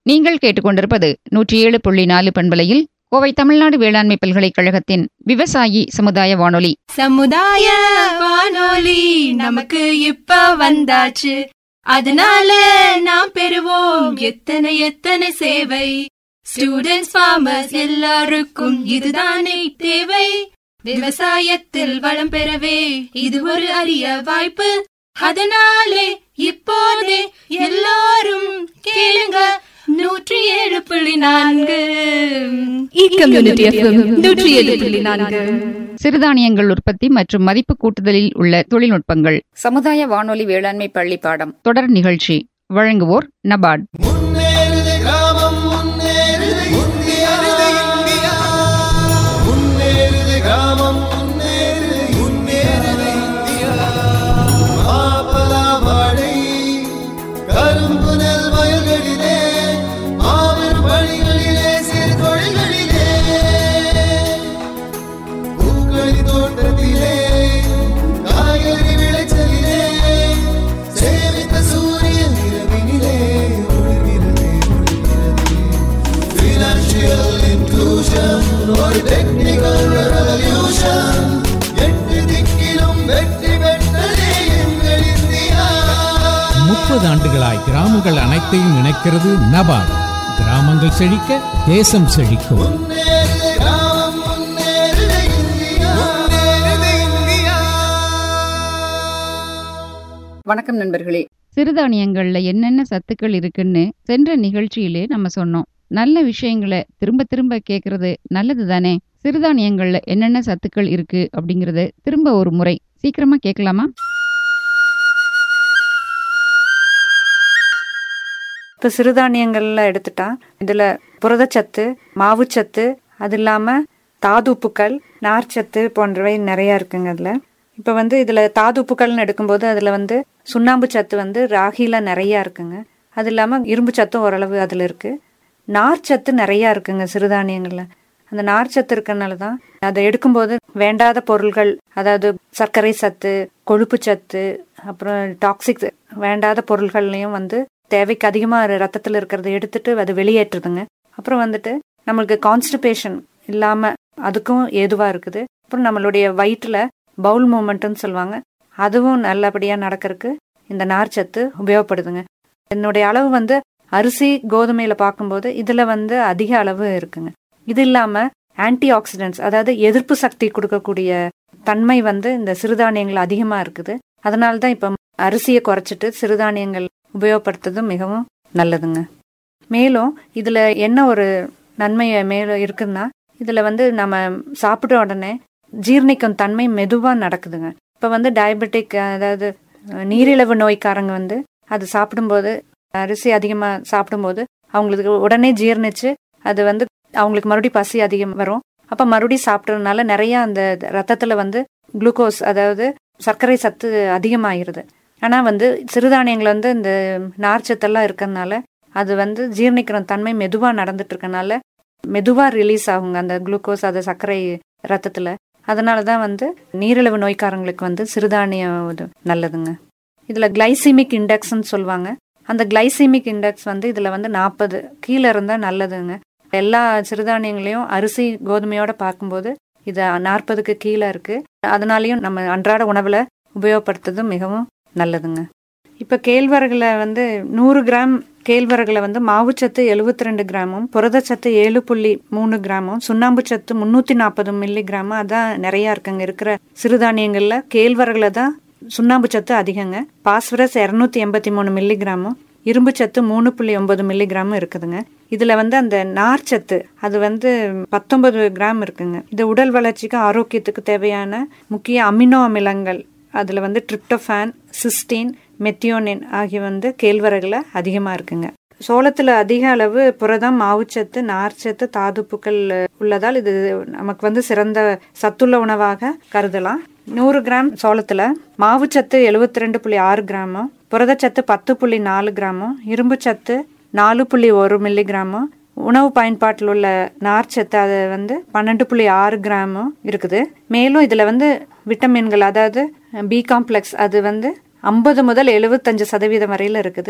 நீங்கள் கேட்டுக்கொண்டிருப்பது நூற்றி ஏழு புள்ளி நாலு பண்பலையில் கோவை தமிழ்நாடு வேளாண்மை பல்கலைக்கழகத்தின் விவசாயி சமுதாய வானொலி சமுதாய வானொலி நமக்கு இப்ப வந்தாச்சு அதனால நாம் பெறுவோம் எத்தனை எத்தனை சேவை ஸ்டூடெண்ட்ஸ் ஃபார்மர்ஸ் எல்லாருக்கும் இதுதானே தேவை விவசாயத்தில் வளம் பெறவே இது ஒரு அரிய வாய்ப்பு அதனாலே இப்போதே எல்லாரும் கேளுங்க நூற்றி ஏழு புள்ளி நான்கு இ கம்யூனிட்டி எஃப்எம் நூற்றி ஏழு புள்ளி நான்கு சிறுதானியங்கள் உற்பத்தி மற்றும் மதிப்பு கூட்டுதலில் உள்ள தொழில்நுட்பங்கள் சமுதாய வானொலி வேளாண்மை பள்ளி பாடம் தொடர் நிகழ்ச்சி வழங்குவோர் நபார்ட் முன்னேறுது கிராமம் முன்னேறுது இந்தியா இந்தியா முன்னேறுது கிராமம் முன்னேறுது முன்னேறுது இந்தியா மாப்பலா வாழை கரும்பு நெல் வயல்களிலே மாபெரும் பணிகளிலே சிறு தொழில்களிலே பூக்களி தோட்டத்திலே காய்கறி விளைச்சலிலே சேமித்த சூரியன் இரவினிலே ஒளிர்கிறது ஒளிர்கிறது Financial inclusion ஒரு technical revolution எட்டு திக்கிலும் வெற்றி பெற்றதே எங்கள் இந்தியா முப்பது ஆண்டுகளாய் கிராமங்கள் அனைத்தையும் இணைக்கிறது நபார்டு கிராமங்கள் செழிக்க தேசம் செழிக்கும் முன்னேறுது கிராமம் முன்னேறுது இந்தியா முன்னேறுது இந்தியா வணக்கம் நண்பர்களே சிறுதானியங்கள்ல என்னென்ன சத்துக்கள் இருக்குன்னு சென்ற நிகழ்ச்சியிலே நம்ம சொன்னோம் நல்ல விஷயங்களை திரும்ப திரும்ப கேட்கறது நல்லது தானே சிறுதானியங்கள்ல என்னென்ன சத்துக்கள் இருக்கு அப்படிங்கறத திரும்ப ஒரு முறை சீக்கிரமா கேட்கலாமா இப்போ சிறுதானியங்கள்ல எடுத்துட்டா இதில் புரதச்சத்து மாவுச்சத்து அது இல்லாமல் தாதுப்புக்கள் நார்ச்சத்து போன்றவை நிறையா இருக்குங்க அதில் இப்போ வந்து இதில் தாதுப்புக்கள்னு எடுக்கும்போது அதில் வந்து சுண்ணாம்பு சத்து வந்து ராகியில் நிறையா இருக்குங்க அது இல்லாமல் இரும்பு சத்தும் ஓரளவு அதில் இருக்குது நார்ச்சத்து நிறையா இருக்குங்க சிறுதானியங்களில் அந்த நார்ச்சத்து இருக்கறனால தான் அதை எடுக்கும்போது வேண்டாத பொருள்கள் அதாவது சர்க்கரை சத்து கொழுப்பு சத்து அப்புறம் டாக்ஸிக் வேண்டாத பொருள்கள்லையும் வந்து தேவைக்கு அதிகமாக ரத்தத்தில் இருக்கிறத எடுத்துட்டு அது வெளியேற்றுதுங்க அப்புறம் வந்துட்டு நம்மளுக்கு கான்ஸ்டிபேஷன் இல்லாமல் அதுக்கும் ஏதுவாக இருக்குது அப்புறம் நம்மளுடைய வயிற்றில் பவுல் மூமெண்ட்டுன்னு சொல்லுவாங்க அதுவும் நல்லபடியாக நடக்கறதுக்கு இந்த நார்ச்சத்து உபயோகப்படுதுங்க என்னுடைய அளவு வந்து அரிசி கோதுமையில் பார்க்கும்போது இதில் வந்து அதிக அளவு இருக்குங்க இது இல்லாமல் ஆன்டி ஆக்சிடென்ட்ஸ் அதாவது எதிர்ப்பு சக்தி கொடுக்கக்கூடிய தன்மை வந்து இந்த சிறுதானியங்கள் அதிகமாக இருக்குது அதனால தான் இப்போ அரிசியை குறைச்சிட்டு சிறுதானியங்கள் உபயோகப்படுத்துறது மிகவும் நல்லதுங்க மேலும் இதில் என்ன ஒரு நன்மை மேலும் இருக்குன்னா இதில் வந்து நம்ம சாப்பிட்ட உடனே ஜீரணிக்கும் தன்மை மெதுவாக நடக்குதுங்க இப்போ வந்து டயபெட்டிக் அதாவது அஹ், நீரிழிவு நோய்க்காரங்க வந்து அது சாப்பிடும்போது அரிசி அதிகமாக சாப்பிடும்போது அவங்களுக்கு உடனே ஜீரணிச்சு அது வந்து அவங்களுக்கு மறுபடியும் பசி அதிகம் வரும் அப்போ மறுபடியும் சாப்பிட்றதுனால நிறைய அந்த ரத்தத்தில் வந்து குளுக்கோஸ் அதாவது சர்க்கரை சத்து அதிகமாகிருது ஆனால் வந்து சிறுதானியங்கள் வந்து இந்த நார்ச்சத்தெல்லாம் இருக்கிறதுனால அது வந்து ஜீரணிக்கிற தன்மை மெதுவாக நடந்துட்டு இருக்கனால மெதுவாக ரிலீஸ் ஆகுங்க அந்த குளுக்கோஸ் அது சர்க்கரை ரத்தத்தில் அதனால தான் வந்து நீரிழிவு நோய்க்காரங்களுக்கு வந்து சிறுதானியம் இது நல்லதுங்க இதில் கிளைசிமிக் இண்டெக்ஸ்ன்னு சொல்லுவாங்க அந்த கிளைசிமிக் இண்டெக்ஸ் வந்து இதில் வந்து நாற்பது கீழே இருந்தால் நல்லதுங்க எல்லா சிறுதானியங்களையும் அரிசி கோதுமையோட பார்க்கும்போது இது நாற்பதுக்கு கீழே இருக்குது அதனாலையும் நம்ம அன்றாட உணவில் உபயோகப்படுத்துறது மிகவும் நல்லதுங்க இப்போ கேழ்வரகுல வந்து நூறு கிராம் கேழ்வரகுல வந்து மாவுச்சத்து எழுபத்தி ரெண்டு கிராமும் புரதச்சத்து ஏழு புள்ளி மூணு கிராமும் சுண்ணாம்பு சத்து முந்நூற்றி நாற்பது மில்லி கிராமும் அதான் நிறையா இருக்குங்க இருக்கிற சிறுதானியங்களில் கேழ்வரகுல தான் சுண்ணாம்பு சத்து அதிகங்க பாஸ்பரஸ் இரநூத்தி எண்பத்தி மூணு மில்லி கிராமும் இரும்பு சத்து மூணு புள்ளி ஒன்பது மில்லி கிராமும் இருக்குதுங்க இதில் வந்து அந்த நார்ச்சத்து அது வந்து பத்தொன்பது கிராம் இருக்குங்க இது உடல் வளர்ச்சிக்கு ஆரோக்கியத்துக்கு தேவையான முக்கிய அமினோ அமிலங்கள் அதில் வந்து ட்ரிப்டோஃபான் சிஸ்டீன் மெத்தியோனின் ஆகிய வந்து கேழ்வரகுல அதிகமாக இருக்குங்க சோளத்தில் அதிக அளவு புரதம் மாவுச்சத்து நார்ச்சத்து தாதுப்புக்கள் உள்ளதால் இது நமக்கு வந்து சிறந்த சத்துள்ள உணவாக கருதலாம் நூறு கிராம் சோளத்தில் மாவுச்சத்து எழுபத்தி ரெண்டு புள்ளி ஆறு கிராமும் புரதச்சத்து பத்து புள்ளி நாலு கிராமும் இரும்பு சத்து நாலு புள்ளி ஒரு மில்லி கிராமும் உணவு பயன்பாட்டில் உள்ள நார்ச்சத்து அது வந்து பன்னெண்டு புள்ளி ஆறு கிராமும் இருக்குது மேலும் இதில் வந்து விட்டமின்கள் அதாவது பி காம்ப்ளெக்ஸ் அது வந்து ஐம்பது முதல் எழுபத்தஞ்சு சதவீதம் வரையில் இருக்குது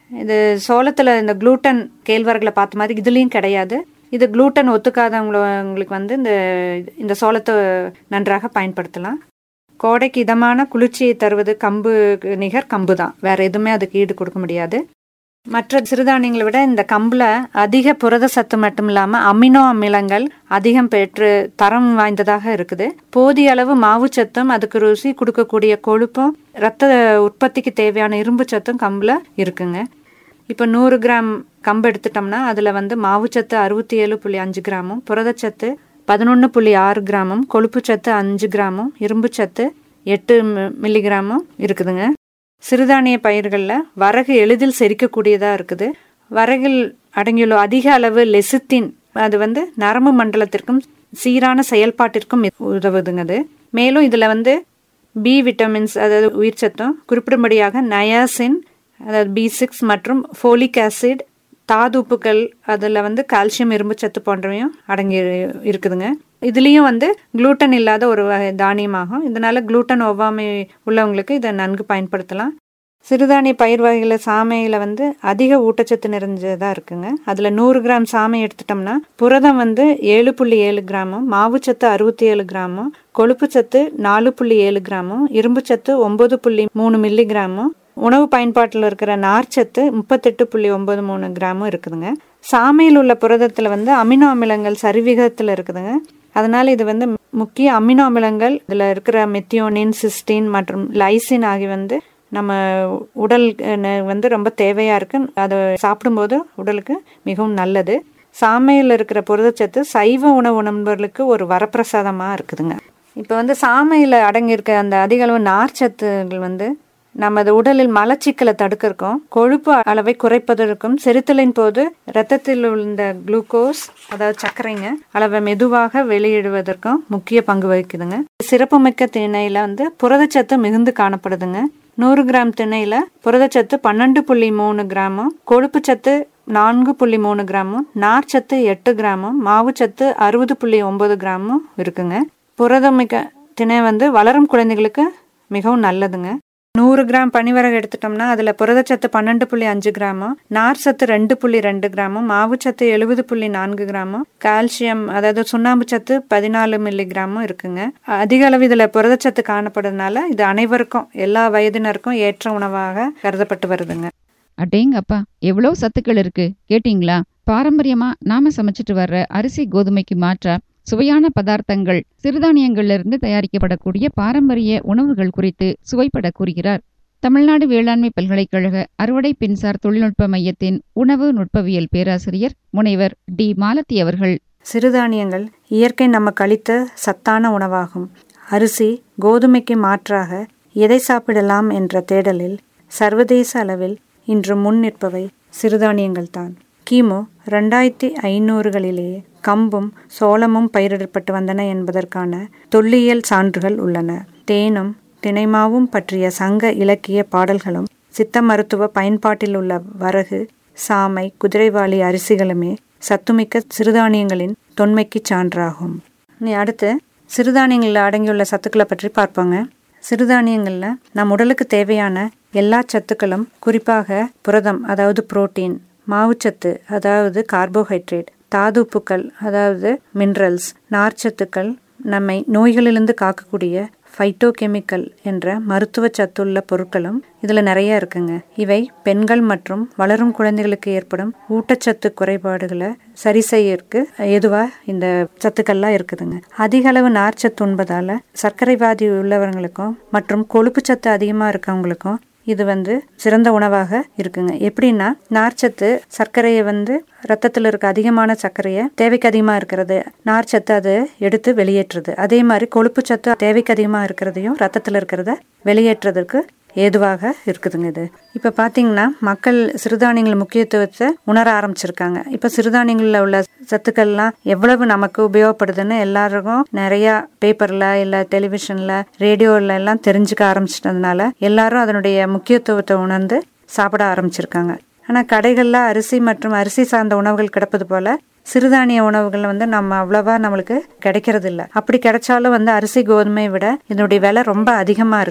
இது சோளத்தில் இந்த குளூட்டன் கேழ்வரகுல பார்த்த மாதிரி இதுலேயும் கிடையாது இது குளூட்டன் ஒத்துக்காதவங்களுக்கு வந்து இந்த இந்த சோளத்தை நன்றாக பயன்படுத்தலாம் கோடைக்கு இதமான குளிர்ச்சியை தருவது கம்பு நிகர் கம்பு தான் வேற எதுவுமே அதுக்கு ஈடு கொடுக்க முடியாது மற்ற சிறுதானியங்களை விட இந்த கம்புல அதிக புரத சத்து மட்டும் இல்லாம அமினோ அமிலங்கள் அதிகம் பெற்று தரம் வாய்ந்ததாக இருக்குது போதிய அளவு மாவுச்சத்தும் அதுக்கு ருசி கொடுக்கக்கூடிய கொழுப்பும் ரத்த உற்பத்திக்கு தேவையான இரும்பு சத்தும் கம்புல இருக்குங்க இப்போ நூறு கிராம் கம்பு எடுத்துட்டோம்னா அதில் வந்து மாவுச்சத்து அறுபத்தி ஏழு புள்ளி அஞ்சு கிராமும் புரதச்சத்து பதினொன்று புள்ளி ஆறு கிராமும் கொழுப்புச்சத்து அஞ்சு கிராமும் இரும்புச்சத்து எட்டு மி- மில்லிகிராமும் இருக்குதுங்க சிறுதானிய பயிர்களில் வரகு எளிதில் செரிக்கக்கூடியதாக இருக்குது வரகில் அடங்கியுள்ள அதிக அளவு லெசித்தின் அது வந்து நரம்பு மண்டலத்திற்கும் சீரான செயல்பாட்டிற்கும் உதவுதுங்க அது மேலும் இதில் வந்து பி விட்டமின்ஸ் அதாவது உயிர்ச்சத்தும் குறிப்பிடும்படியாக நயாசின் அதாவது பி சிக்ஸ் மற்றும் ஃபோலிக் ஆசிட் தாதுப்புகள் அதில் வந்து கால்சியம் இரும்புச்சத்து போன்றவையும் அடங்கி இருக்குதுங்க இதுலேயும் வந்து குளூட்டன் இல்லாத ஒரு வகை தானியமாகும் இதனால குளூட்டன் ஒவ்வாமை உள்ளவங்களுக்கு இதை நன்கு பயன்படுத்தலாம் சிறுதானிய பயிர் வகையில் சாமையில் வந்து அதிக ஊட்டச்சத்து நிறைஞ்சதாக இருக்குங்க அதில் நூறு கிராம் சாமை எடுத்துட்டோம்னா புரதம் வந்து ஏழு புள்ளி ஏழு கிராமும் மாவுச்சத்து அறுபத்தி ஏழு கிராமும் கொழுப்புச்சத்து நாலு புள்ளி ஏழு கிராமும் இரும்புச்சத்து ஒம்பது புள்ளி மூணு மில்லி கிராமும் உணவு பயன்பாட்டில் இருக்கிற நார்ச்சத்து முப்பத்தெட்டு புள்ளி ஒன்பது மூணு கிராமும் இருக்குதுங்க சாமையில் உள்ள புரதத்தில் வந்து அமினோ அமிலங்கள் சரிவிகிதத்தில் இருக்குதுங்க அதனால இது வந்து முக்கிய அமினோ அமிலங்கள் இதில் இருக்கிற மெத்தியோனின் சிஸ்டின் மற்றும் லைசின் ஆகிய வந்து நம்ம உடல் அஹ், வந்து ரொம்ப தேவையாக இருக்கு அதை சாப்பிடும்போது உடலுக்கு மிகவும் நல்லது சாமையில் இருக்கிற புரதச்சத்து சைவ உணவு உணவுகளுக்கு ஒரு வரப்பிரசாதமாக இருக்குதுங்க இப்போ வந்து சாமையில் அடங்கியிருக்க அந்த அதிக அளவு நார்ச்சத்துகள் வந்து நமது உடலில் மலச்சிக்கலை தடுக்கிறதுக்கும் கொழுப்பு அளவை குறைப்பதற்கும் செரித்தலின் போது இரத்தத்தில் உள்ள குளுக்கோஸ் அதாவது சர்க்கரைங்க அளவை மெதுவாக வெளியிடுவதற்கும் முக்கிய பங்கு வகிக்குதுங்க சிறப்புமிக்க திணையில வந்து புரதச்சத்து மிகுந்து காணப்படுதுங்க நூறு கிராம் திணையில புரதச்சத்து பன்னெண்டு புள்ளி மூணு கிராமும் கொழுப்புச்சத்து நான்கு புள்ளி மூணு கிராமும் நார்ச்சத்து எட்டு கிராமும் மாவுச்சத்து அறுபது புள்ளி ஒன்பது கிராமும் இருக்குங்க புரதமிக்க திணை வந்து வளரும் குழந்தைகளுக்கு மிகவும் நல்லதுங்க நூறு கிராம் பனிவரகு எடுத்துட்டோம்னா அதில் புரதச்சத்து பன்னெண்டு புள்ளி அஞ்சு கிராமும் நார் சத்து ரெண்டு புள்ளி ரெண்டு கிராமும் மாவுச்சத்து எழுபது புள்ளி நான்கு கிராமும் கால்சியம் அதாவது சுண்ணாம்பு சத்து பதினாலு மில்லி கிராமும் இருக்குங்க அதிக அளவு இதில் புரதச்சத்து காணப்படுறதுனால இது அனைவருக்கும் எல்லா வயதினருக்கும் ஏற்ற உணவாக கருதப்பட்டு வருதுங்க அடேங்கப்பா எவ்வளோ சத்துக்கள் இருக்கு கேட்டிங்களா பாரம்பரியமா நாம சமைச்சிட்டு வர்ற அரிசி கோதுமைக்கு மாற்றா சுவையான பதார்த்தங்கள் சிறுதானியங்கள்ல இருந்து தயாரிக்கப்படக்கூடிய பாரம்பரிய உணவுகள் குறித்து சுவைப்பட கூறுகிறார் தமிழ்நாடு வேளாண்மை பல்கலைக்கழக அறுவடை பின்சார் தொழில்நுட்ப மையத்தின் உணவு நுட்பவியல் பேராசிரியர் முனைவர் டி மாலதி அவர்கள் சிறுதானியங்கள் இயற்கை நமக்கு அளித்த சத்தான உணவாகும் அரிசி கோதுமைக்கு மாற்றாக எதை சாப்பிடலாம் என்ற தேடலில் சர்வதேச அளவில் இன்று முன் நிற்பவை சிறுதானியங்கள் தான் கிமு ரெண்டாயிரத்தி ஐநூறுகளிலேயே கம்பும் சோளமும் பயிரிடப்பட்டு வந்தன என்பதற்கான தொல்லியல் சான்றுகள் உள்ளன தேனும் தினைமாவும் பற்றிய சங்க இலக்கிய பாடல்களும் சித்த மருத்துவ பயன்பாட்டில் உள்ள வரகு சாமை குதிரைவாலி அரிசிகளுமே சத்துமிக்க சிறுதானியங்களின் தொன்மைக்கு சான்றாகும் இனி அடுத்து சிறுதானியங்களில் அடங்கியுள்ள சத்துக்களை பற்றி பார்ப்போங்க சிறுதானியங்களில் நம் உடலுக்கு தேவையான எல்லா சத்துக்களும் குறிப்பாக புரதம் அதாவது புரோட்டீன் மாவுச்சத்து அதாவது கார்போஹைட்ரேட் தாதுப்புக்கள் அதாவது மினரல்ஸ் நார்ச்சத்துக்கள் நம்மை நோய்களிலிருந்து காக்கக்கூடிய ஃபைட்டோகெமிக்கல் என்ற மருத்துவ சத்துள்ள பொருட்களும் இதில் நிறைய இருக்குங்க இவை பெண்கள் மற்றும் வளரும் குழந்தைகளுக்கு ஏற்படும் ஊட்டச்சத்து குறைபாடுகளை சரி செய்யறதுக்கு ஏதுவாக இந்த சத்துக்கள்லாம் இருக்குதுங்க அதிக அளவு நார்ச்சத்து உண்பதால் சர்க்கரைவாதி உள்ளவங்களுக்கும் மற்றும் கொழுப்பு சத்து அதிகமாக இருக்கவங்களுக்கும் இது வந்து சிறந்த உணவாக இருக்குங்க எப்படின்னா நார்ச்சத்து சர்க்கரையை வந்து ரத்தத்தில் இருக்க அதிகமான சர்க்கரையை தேவைக்கு அதிகமாக இருக்கிறது நார்ச்சத்து அது எடுத்து வெளியேற்றுது அதே மாதிரி கொழுப்பு சத்து தேவைக்கு அதிகமாக இருக்கிறதையும் ரத்தத்தில் இருக்கிறத வெளியேற்றுறதுக்கு ஏதுவாக இருக்குதுங்க இது இப்போ பார்த்தீங்கன்னா மக்கள் சிறுதானியங்கள் முக்கியத்துவத்தை உணர ஆரம்பிச்சிருக்காங்க இப்போ சிறுதானியங்களில் உள்ள சத்துக்கள்லாம் எவ்வளவு நமக்கு உபயோகப்படுதுன்னு எல்லாருக்கும் நிறையா பேப்பரில் இல்லை டெலிவிஷனில் ரேடியோவில் எல்லாம் தெரிஞ்சுக்க ஆரம்பிச்சிட்டதுனால எல்லாரும் அதனுடைய முக்கியத்துவத்தை உணர்ந்து சாப்பிட ஆரம்பிச்சிருக்காங்க ஆனால் கடைகளில் அரிசி மற்றும் அரிசி சார்ந்த உணவுகள் கிடப்பது போல சிறுதானிய உணவுகள் வந்து நம்ம அவ்வளவா நம்மளுக்கு கிடைக்கிறது இல்ல அப்படி கிடைச்சாலும் வந்து அரிசி கோதுமை விட இதனுடைய விலை ரொம்ப அதிகமா இருக்கு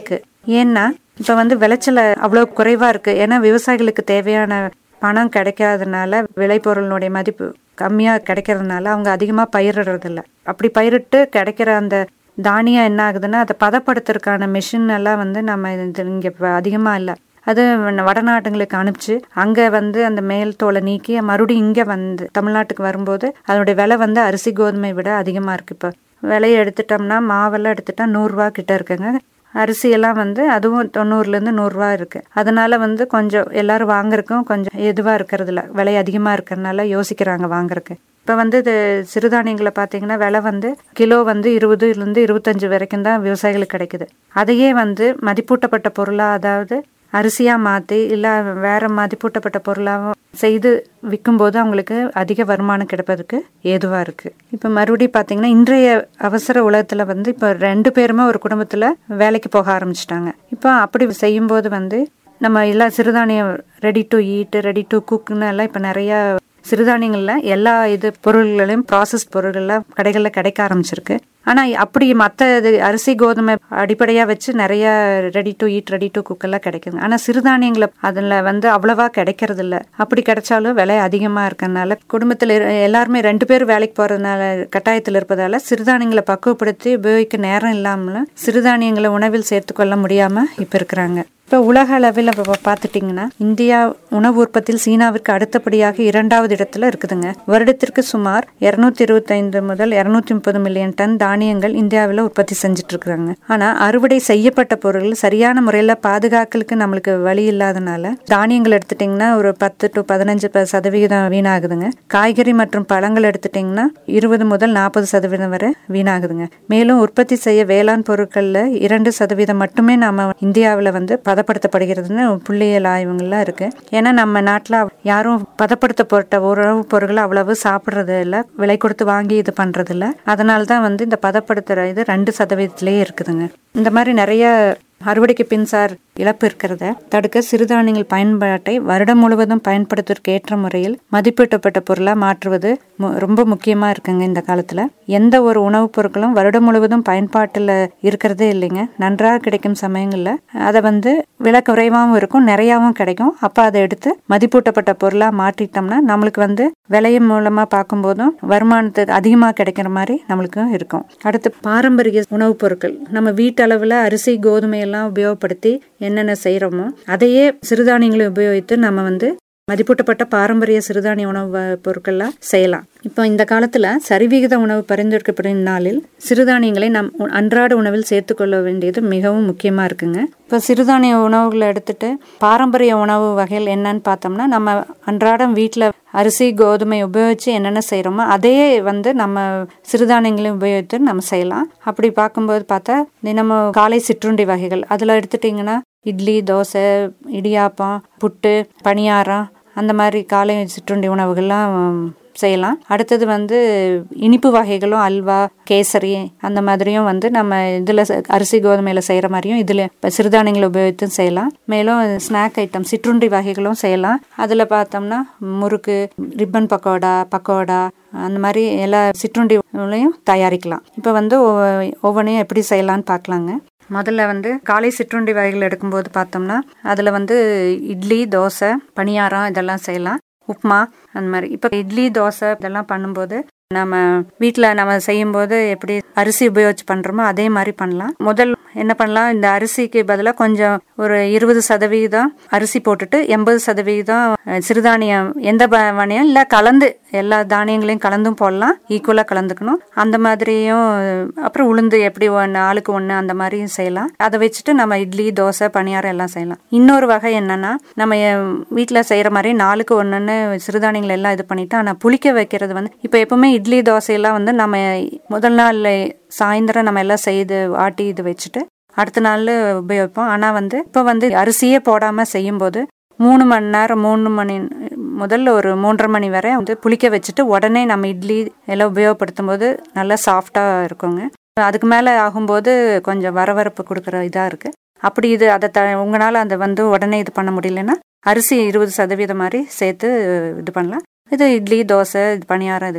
ஏன்னா இப்போ வந்து விளைச்சல் அவ்வளோ குறைவாக இருக்குது ஏன்னா விவசாயிகளுக்கு தேவையான பணம் கிடைக்காதனால விளைபொருளுடைய மதிப்பு கம்மியாக கிடைக்கிறதுனால அவங்க அதிகமாக பயிரிடுறதில்ல அப்படி பயிரிட்டு கிடைக்கிற அந்த தானியம் என்ன ஆகுதுன்னா அதை பதப்படுத்துறதுக்கான மிஷின் எல்லாம் வந்து நம்ம இது இங்கே இப்போ அதிகமாக இல்லை அது வடநாட்டுங்களுக்கு அனுப்பிச்சு அங்கே வந்து அந்த மேல் தோலை நீக்கி மறுபடியும் இங்கே வந்து தமிழ்நாட்டுக்கு வரும்போது அதனுடைய விலை வந்து அரிசி கோதுமை விட அதிகமாக இருக்குது இப்போ விலையை எடுத்துட்டோம்னா மாவெல்லாம் எடுத்துட்டா நூறுரூவா கிட்ட இருக்குங்க அரிசியெல்லாம் வந்து அதுவும் தொண்ணூறுலேருந்து நூறுரூவா இருக்குது அதனால வந்து கொஞ்சம் எல்லாரும் வாங்குறதுக்கும் கொஞ்சம் எதுவாக இருக்கிறதில்ல விலை அதிகமாக இருக்கிறதுனால யோசிக்கிறாங்க வாங்குறதுக்கு இப்போ வந்து இது சிறுதானியங்களை பார்த்தீங்கன்னா விலை வந்து கிலோ வந்து இருபதுலேருந்து இருபத்தஞ்சு வரைக்கும் தான் விவசாயிகளுக்கு கிடைக்குது அதையே வந்து மதிப்பூட்டப்பட்ட பொருளாக அதாவது அரிசியாக மாற்றி இல்லை வேறு மதிப்பூட்டப்பட்ட பொருளாகவும் செய்து விற்கும்போது அவங்களுக்கு அதிக வருமானம் கிடைப்பதற்கு ஏதுவாக இருக்குது இப்போ மறுபடியும் பார்த்தீங்கன்னா இன்றைய அவசர உலகத்தில் வந்து இப்போ ரெண்டு பேருமே ஒரு குடும்பத்தில் வேலைக்கு போக ஆரம்பிச்சிட்டாங்க இப்போ அப்படி செய்யும்போது வந்து நம்ம எல்லாம் சிறுதானியம் ready to eat ready to குக்னு எல்லாம் இப்போ நிறையா சிறுதானியங்களில் எல்லா இது பொருள்களையும் ப்ராசஸ் பொருள்கள்லாம் கடைகளில் கிடைக்க ஆரம்பிச்சிருக்கு ஆனால் அப்படி மற்ற இது அரிசி கோதுமை அடிப்படையாக வச்சு நிறைய ready to eat ready to குக்கெல்லாம் கிடைக்குது ஆனால் சிறுதானியங்களை அதில் வந்து அவ்வளவா கிடைக்கிறது இல்ல அப்படி கிடைச்சாலும் விலை அதிகமாக இருக்கறனால குடும்பத்தில் எல்லாருமே ரெண்டு பேர் வேலைக்கு போகிறதுனால கட்டாயத்தில் இருப்பதால சிறுதானியங்களை பக்குவப்படுத்தி உபயோகிக்க நேரம் இல்லாமலும் சிறுதானியங்களை உணவில் சேர்த்துக்கொள்ள முடியாமல் இப்போ இருக்கிறாங்க இப்போ உலக அளவில் இப்போ பார்த்துட்டிங்கன்னா இந்தியா உணவு உற்பத்தியில் சீனாவிற்கு அடுத்தபடியாக இரண்டாவது இடத்துல இருக்குதுங்க வருடத்திற்கு சுமார் இருநூத்தி இருபத்தைந்து முதல் இருநூத்தி முப்பது மில்லியன் டன் தானியங்கள் இந்தியாவில் உற்பத்தி செஞ்சுட்டு இருக்கிறாங்க ஆனால் அறுவடை செய்யப்பட்ட பொருட்கள் சரியான முறையில் பாதுகாக்கலுக்கு நம்மளுக்கு வழி இல்லாதனால தானியங்கள் எடுத்துட்டிங்கன்னா ஒரு பத்து டு பதினஞ்சு ப- சதவிகிதம் வீணாகுதுங்க காய்கறி மற்றும் பழங்கள் எடுத்துட்டிங்கன்னா இருபது முதல் நாற்பது சதவீதம் வரை வீணாகுதுங்க மேலும் உற்பத்தி செய்ய வேளாண் பொருட்களில் இரண்டு சதவீதம் மட்டுமே நம்ம இந்தியாவில் வந்து பதப்படுத்தப்படுகிறதுன்னு புள்ளியியல் ஆய்வுகள்லாம் இருக்கு ஏன்னா நம்ம நாட்டில் யாரும் பதப்படுத்தப்பட்ட உணவு பொருட்களை அவ்வளவு சாப்பிட்றது இல்லை விலை கொடுத்து வாங்கி இது பண்றது இல்ல அதனால தான் வந்து இந்த பதப்படுத்துற இது ரெண்டு சதவீதத்திலேயே இருக்குதுங்க இந்த மாதிரி நிறைய அறுவடைக்கு பின்சார் இழப்பு இருக்கிறத தடுக்க சிறுதானியங்கள் பயன்பாட்டை வருடம் முழுவதும் பயன்படுத்துவதற்கு ஏற்ற முறையில் மதிப்பீட்டப்பட்ட பொருளாக மாற்றுவது மு- ரொம்ப முக்கியமாக இருக்குங்க இந்த காலத்தில் எந்த ஒரு உணவுப் பொருட்களும் வருடம் முழுவதும் பயன்பாட்டில் இருக்கிறதே இல்லைங்க நன்றாக கிடைக்கும் சமயங்களில் அதை வந்து விலை குறைவாகவும் இருக்கும் நிறையாவும் கிடைக்கும் அப்போ அதை எடுத்து மதிப்பூட்டப்பட்ட பொருளாக மாற்றிட்டோம்னா நம்மளுக்கு வந்து விலையின் மூலமாக பார்க்கும்போதும் வருமானத்துக்கு அதிகமாக கிடைக்கிற மாதிரி நம்மளுக்கும் இருக்கும் அடுத்து பாரம்பரிய உணவுப் பொருட்கள் நம்ம வீட்டளவில் அரிசி கோதுமை எல்லாம் உபயோகப்படுத்தி என்னென்ன செய்கிறோமோ அதையே சிறுதானியங்களை உபயோகித்து நம்ம வந்து மதிப்பூட்டப்பட்ட பாரம்பரிய சிறுதானிய உணவு வ- பொருட்கள்லாம் செய்யலாம் இப்போ இந்த காலத்துல சரிவிகித உணவு பரிந்துரைக்கப்படும் நாளில் சிறுதானியங்களை நம் உ- அன்றாட உணவில் சேர்த்துக்கொள்ள வேண்டியது மிகவும் முக்கியமா இருக்குங்க இப்போ சிறுதானிய உணவுகளை எடுத்துட்டு பாரம்பரிய உணவு வகைகள் என்னன்னு பார்த்தோம்னா நம்ம அன்றாடம் வீட்டில் அரிசி கோதுமை உபயோகித்து என்னென்ன செய்கிறோமோ அதே வந்து நம்ம சிறுதானியங்களையும் உபயோகித்து நம்ம செய்யலாம் அப்படி பார்க்கும்போது பார்த்தா தினமும் காலை சிற்றுண்டி வகைகள் அதில் எடுத்துட்டிங்கன்னா இட்லி தோசை இடியாப்பம் புட்டு பணியாரம் அந்த மாதிரி காலை சிற்றுண்டி உணவுகள்லாம் செய்யலாம் அடுத்தது வந்து இனிப்பு வகைகளும் அல்வா கேசரி அந்த மாதிரியும் வந்து நம்ம இதில் அரிசி கோதுமையில் செய்கிற மாதிரியும் இதில் இப்போ சிறுதானியங்களை உபயோகித்தும் செய்யலாம் மேலும் ஸ்நாக் ஐட்டம் சிற்றுண்டி வகைகளும் செய்யலாம் அதில் பார்த்தோம்னா முறுக்கு ரிப்பன் பக்கோடா பக்கோடா அந்த மாதிரி எல்லா சிற்றுண்டிகளையும் தயாரிக்கலாம் இப்போ வந்து ஒவ்வொ- ஒவ்வொன்றையும் எப்படி செய்யலாம்னு பார்க்கலாங்க முதல்ல வந்து காலை சிற்றுண்டி வகைகள் எடுக்கும்போது பார்த்தோம்னா அதில் வந்து இட்லி தோசை பணியாரம் இதெல்லாம் செய்யலாம் உப்புமா அந்த மாதிரி இப்போ இட்லி தோசை இதெல்லாம் பண்ணும்போது நம்ம வீட்டில் நம்ம செய்யும்போது எப்படி அரிசி உபயோகிச்சு பண்ணுறோமோ அதே மாதிரி பண்ணலாம் முதல் என்ன பண்ணலாம் இந்த அரிசிக்கு பதிலாக கொஞ்சம் ஒரு இருபது சதவீதம் அரிசி போட்டுட்டு எண்பது சதவீதம் அஹ், சிறுதானியம் எந்த பானையும் இல்லை கலந்து எல்லா தானியங்களையும் கலந்தும் போடலாம் ஈக்குவலாக கலந்துக்கணும் அந்த மாதிரியும் அப்புறம் உளுந்து எப்படி ஒன்று ஆளுக்கு ஒன்று அந்த மாதிரியும் செய்யலாம் அதை வச்சுட்டு நம்ம இட்லி தோசை பணியாரம் எல்லாம் செய்யலாம் இன்னொரு வகை என்னன்னா நம்ம வீட்டில் செய்கிற மாதிரி நாளுக்கு ஒன்றுன்னு சிறுதானியங்கள் எல்லாம் இது பண்ணிட்டு ஆனால் புளிக்க வைக்கிறது வந்து இப்போ எப்பவுமே இட்லி தோசையெல்லாம் வந்து நம்ம முதல் நாள் சாயந்தரம் நம்ம எல்லாம் செய்து ஆட்டி இது வச்சுட்டு அடுத்த நாள் உபயோகிப்போம் ஆனால் வந்து இப்போ வந்து அரிசியே போடாமல் செய்யும்போது மூணு மணி நேரம் மூணு மணி முதல்ல ஒரு மூன்றரை மணி வரை வந்து புளிக்க வச்சுட்டு உடனே நம்ம இட்லி எல்லாம் உபயோகப்படுத்தும் போது நல்லா சாஃப்டாக இருக்குங்க அதுக்கு மேலே ஆகும்போது கொஞ்சம் வரவரப்பு கொடுக்குற இதாக இருக்குது அப்படி இது அதை த உங்களால் அதை வந்து உடனே இது பண்ண முடியலன்னா அரிசி இருபது சதவீதம் மாதிரி சேர்த்து இது பண்ணலாம் இது இட்லி தோசை இது பணியாரம் இதுக்கு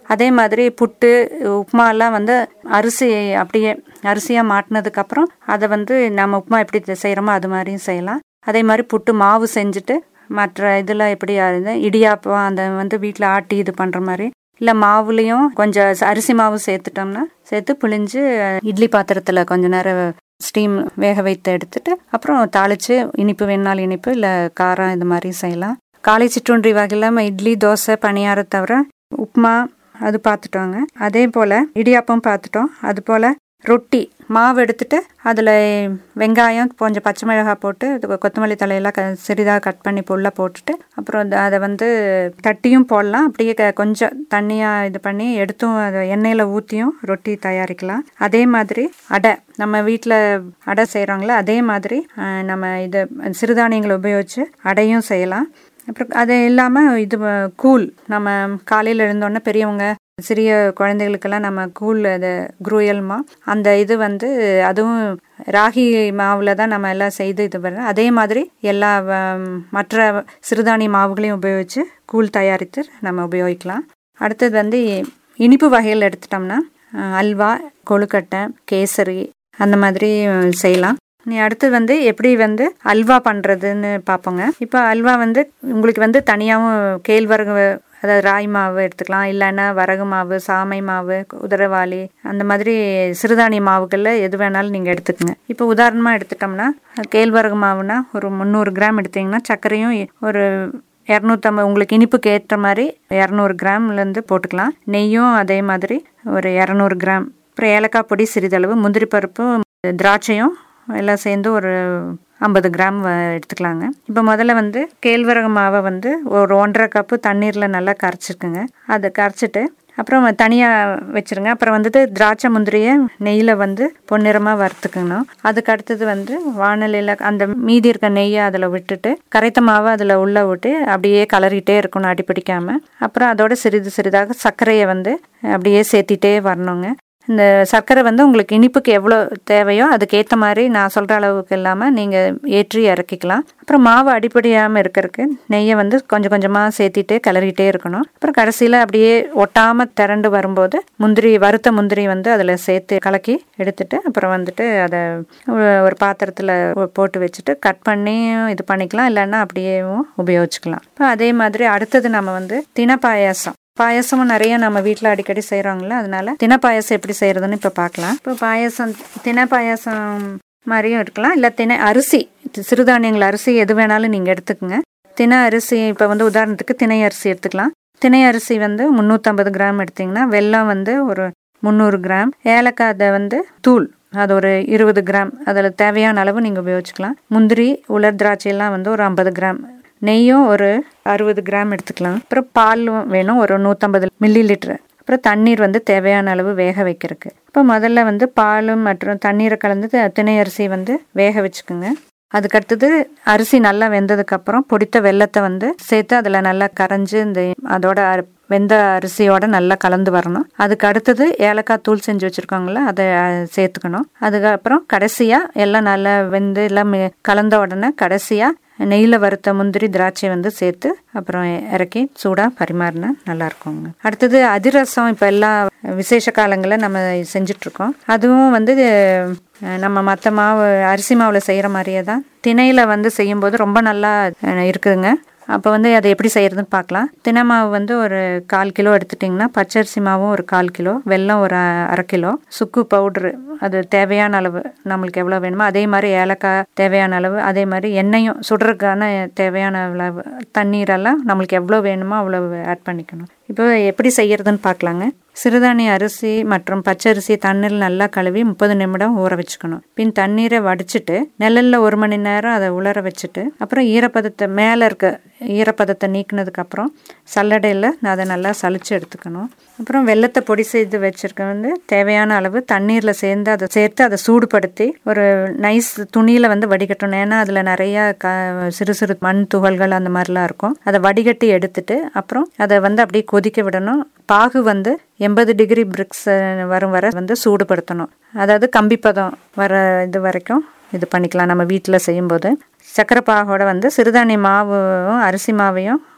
அதே மாதிரி புட்டு உப்புமாலாம் வந்து அரிசி அப்படியே அரிசியாக மாட்டினதுக்கப்புறம் அதை வந்து நம்ம உப்புமா எப்படி செய்கிறோமோ அது மாதிரியும் செய்யலாம் அதே மாதிரி புட்டு மாவு செஞ்சுட்டு மற்ற இதில் எப்படி அது இடியாப்பம் அந்த வந்து வீட்டில் ஆட்டி இது பண்ணுற மாதிரி இல்லை மாவுலேயும் கொஞ்சம் அரிசி மாவு சேர்த்துட்டோம்னா சேர்த்து புளிஞ்சு இட்லி பாத்திரத்தில் கொஞ்ச நேரம் ஸ்டீம் வேக வைத்து எடுத்துட்டு அப்புறம் தாளித்து இனிப்பு வேணாலும் இனிப்பு இல்லை காரம் இது மாதிரி செய்யலாம் காலை சிற்றுண்டி வகையில் இட்லி தோசை பணியாரம் தவிர உப்புமா அது பார்த்துட்டோங்க அதே போல் இடியாப்பம் பார்த்துட்டோம் அது போல் ரொட்டி மாவு எடுத்துட்டு அதில் வெங்காயம் கொஞ்சம் பச்சை மிளகாய் போட்டு இது கொத்தமல்லி தலையெல்லாம் க சிறிதாக கட் பண்ணி புல்ல போட்டுட்டு அப்புறம் அந்த- அதை வந்து தட்டியும் போடலாம் அப்படியே க- கொஞ்சம் தண்ணியாக இது பண்ணி எடுத்தும் அதை எண்ணெயில் ஊற்றியும் ரொட்டி தயாரிக்கலாம் அதே மாதிரி அடை நம்ம வீட்டில் அடை செய்கிறோங்களே அதே மாதிரி அஹ், நம்ம இதை சிறுதானியங்களை உபயோகித்து அடையும் செய்யலாம் அப்புறம் அது இல்லாமல் இது அஹ், கூழ் நம்ம காலையில் எழுந்தோடனே பெரியவங்க சிறிய குழந்தைகளுக்கெல்லாம் நம்ம கூழ் அது குரூயல்மா அந்த இது வந்து அதுவும் ராகி மாவில் தான் நம்ம எல்லாம் செய்து இது பண்ணுறோம் அதே மாதிரி எல்லா வ- மற்ற சிறுதானிய மாவுகளையும் உபயோகித்து கூழ் தயாரித்து நம்ம உபயோகிக்கலாம் அடுத்தது வந்து இனிப்பு வகைகள் எடுத்துட்டோம்னா அஹ், அல்வா கொழுக்கட்டை கேசரி அந்த மாதிரி அஹ், செய்யலாம் நீ அடுத்து வந்து எப்படி வந்து அல்வா பண்ணுறதுன்னு பார்ப்போங்க இப்போ அல்வா வந்து உங்களுக்கு வந்து தனியாகவும் கேழ்வரகு அதாவது ராய் மாவு எடுத்துக்கலாம் இல்லைன்னா வரகு மாவு சாமை மாவு குதிரைவாளி அந்த மாதிரி சிறுதானிய மாவுகளில் எது வேணாலும் நீங்கள் எடுத்துக்கங்க இப்போ உதாரணமாக எடுத்துட்டோம்னா கேழ்வரகு மாவுனா ஒரு முந்நூறு கிராம் எடுத்தீங்கன்னா சர்க்கரையும் ஒரு இரநூத்தம்பது உங்களுக்கு இனிப்புக்கு ஏற்ற மாதிரி இரநூறு கிராம்லேருந்து போட்டுக்கலாம் நெய்யும் அதே மாதிரி ஒரு இரநூறு கிராம் அப்புறம் ஏலக்காய் பொடி சிறிதளவு முந்திரி பருப்பும் திராட்சையும் எல்லாம் சேர்ந்து ஒரு ஐம்பது கிராம் வ- எடுத்துக்கலாங்க இப்போ முதல்ல வந்து கேழ்வரகு மாவை வந்து ஒரு ஒன்றரை கப்பு தண்ணீரில் நல்லா கரைச்சிருக்குங்க அதை கரைச்சிட்டு அப்புறம் தனியாக வச்சுருங்க அப்புறம் வந்துட்டு திராட்சை முந்திரியை நெய்யில் வந்து பொன்னிறமாக வறுத்துக்கணும் அதுக்கு அடுத்தது வந்து வானலியில் அந்த மீதி இருக்க நெய்யை அதில் விட்டுட்டு கரைத்த மாவை அதில் உள்ளே விட்டு அப்படியே கலரிட்டே இருக்கணும் அடிப்பிடிக்காமல் அப்புறம் அதோட சிறிது சிறிதாக சர்க்கரையை வந்து அப்படியே சேர்த்திட்டே வரணுங்க இந்த சர்க்கரை வந்து உங்களுக்கு இனிப்புக்கு எவ்வளோ தேவையோ அதுக்கு ஏற்ற மாதிரி நான் சொல்கிற அளவுக்கு இல்லாமல் நீங்கள் ஏற்றி இறக்கிக்கலாம் அப்புறம் மாவு அடிப்படையாமல் இருக்கிறதுக்கு நெய்யை வந்து கொஞ்சம் கொஞ்சமாக சேர்த்திட்டே கிளறிட்டே இருக்கணும் அப்புறம் கடைசியில் அப்படியே ஒட்டாமல் திரண்டு வரும்போது முந்திரி வறுத்த முந்திரி வந்து அதில் சேர்த்து கலக்கி எடுத்துட்டு அப்புறம் வந்துட்டு அதை ஒரு- ஒரு பாத்திரத்தில் போட்டு வச்சுட்டு கட் பண்ணியும் இது பண்ணிக்கலாம் இல்லைன்னா அப்படியேவும் உபயோகிச்சுக்கலாம் இப்போ அதே மாதிரி அடுத்தது நம்ம வந்து தின பாயாசம் பாயாசமும் நிறைய நம்ம வீட்டில் அடிக்கடி செய்கிறோங்கள அதனால தின பாயாசம் எப்படி செய்கிறதுன்னு இப்போ பார்க்கலாம் இப்போ பாயாசம் தின பாயாசம் மாதிரியும் இருக்கலாம் இல்லை தினை அரிசி சிறுதானியங்கள் அரிசி எது வேணாலும் நீங்கள் எடுத்துக்கோங்க தினை அரிசி இப்போ வந்து உதாரணத்துக்கு திணை அரிசி எடுத்துக்கலாம் திணை அரிசி வந்து முந்நூற்றம்பது கிராம் எடுத்திங்கன்னா வெல்லம் வந்து ஒரு முந்நூறு கிராம் ஏலக்காய் அதை வந்து தூள் அது ஒரு இருபது கிராம் அதில் தேவையான அளவு நீங்கள் உபயோகிச்சுக்கலாம் முந்திரி உலர் திராட்சை எல்லாம் வந்து ஒரு ஐம்பது கிராம் நெய்யும் ஒரு அறுபது கிராம் எடுத்துக்கலாம் அப்புறம் பாலும் வேணும் ஒரு நூற்றம்பது மில்லி லிட்டர் அப்புறம் தண்ணீர் வந்து தேவையான அளவு வேக வைக்கிறதுக்கு இப்போ முதல்ல வந்து பாலும் மற்றும் தண்ணீரை கலந்து தி- திணை அரிசி வந்து வேக வச்சுக்கோங்க அதுக்கடுத்தது அரிசி நல்லா வெந்ததுக்கப்புறம் பொடித்த வெல்லத்தை வந்து சேர்த்து அதில் நல்லா கரைஞ்சு இந்த அதோட அர- வெந்த அரிசியோட நல்லா கலந்து வரணும் அதுக்கு அடுத்தது ஏலக்காய் தூள் செஞ்சு வச்சுருக்கோங்கள அதை அஹ், சேர்த்துக்கணும் அதுக்கப்புறம் கடைசியாக எல்லாம் நல்லா வெந்து எல்லாம் மி- கலந்த உடனே கடைசியாக நெய்யில் வறுத்த முந்திரி திராட்சை வந்து சேர்த்து அப்புறம் இறக்கி சூடாக பரிமாறினா நல்லா இருக்குங்க அடுத்தது அதிரசம் இப்போ எல்லா விசேஷ காலங்களில் நம்ம செஞ்சிட்ருக்கோம் அதுவும் வந்து அஹ், நம்ம மற்ற மாவு அரிசி மாவில் செய்கிற மாதிரியே தான் திணையில் வந்து செய்யும்போது ரொம்ப நல்லா அஹ், இருக்குதுங்க அப்போ வந்து அதை எப்படி செய்யறதுன்னு பார்க்கலாம் தினை மாவு வந்து ஒரு கால் கிலோ எடுத்துட்டிங்கன்னா பச்சரிசி மாவும் ஒரு கால் கிலோ வெல்லம் ஒரு அ- அரை கிலோ சுக்கு பவுட்ரு அது தேவையான அளவு நம்மளுக்கு எவ்வளோ வேணுமோ அதே மாதிரி ஏலக்காய் தேவையான அளவு அதே மாதிரி எண்ணெயும் சுடுறதுக்கான தேவையான அளவு தண்ணீரெல்லாம் நம்மளுக்கு எவ்வளோ வேணுமோ அவ்வளோ ஆட் பண்ணிக்கணும் இப்போ எப்படி செய்யறதுன்னு பார்க்கலாங்க சிறுதானிய அரிசி மற்றும் பச்சரிசி தண்ணீர் நல்லா கழுவி முப்பது நிமிடம் ஊற வச்சுக்கணும் பின் தண்ணீரை வடிச்சிட்டு நிழல்ல ஒரு மணி நேரம் அதை உலர வச்சுட்டு அப்புறம் ஈரப்பதத்தை மேலே இருக்க ஈரப்பதத்தை நீக்கினதுக்கு அப்புறம் சல்லடையில் அதை நல்லா சலிச்சு எடுத்துக்கணும் அப்புறம் வெள்ளத்தை பொடி செய்து வச்சிருக்க வந்து தேவையான அளவு தண்ணீரில் சேர்ந்து அதை சேர்த்து அதை சூடுபடுத்தி ஒரு நைஸ் துணியில் வந்து வடிகட்டணும் ஏன்னா அதில் நிறைய க சிறு சிறு மண் துகள்கள் அந்த மாதிரிலாம் இருக்கும் அதை வடிகட்டி எடுத்துட்டு அப்புறம் அதை வந்து அப்படியே கொதிக்க விடணும் பாகு வந்து எண்பது டிகிரி பிரிக்ஸ் வரும் வரை வந்து சூடுபடுத்தணும் அதாவது கம்பிப்பதம் வர இது வரைக்கும் இது பண்ணிக்கலாம் நம்ம வீட்டில் செய்யும்போது சக்கரை பாகோட வந்து சிறுதானிய மாவும் அரிசி மாவையும்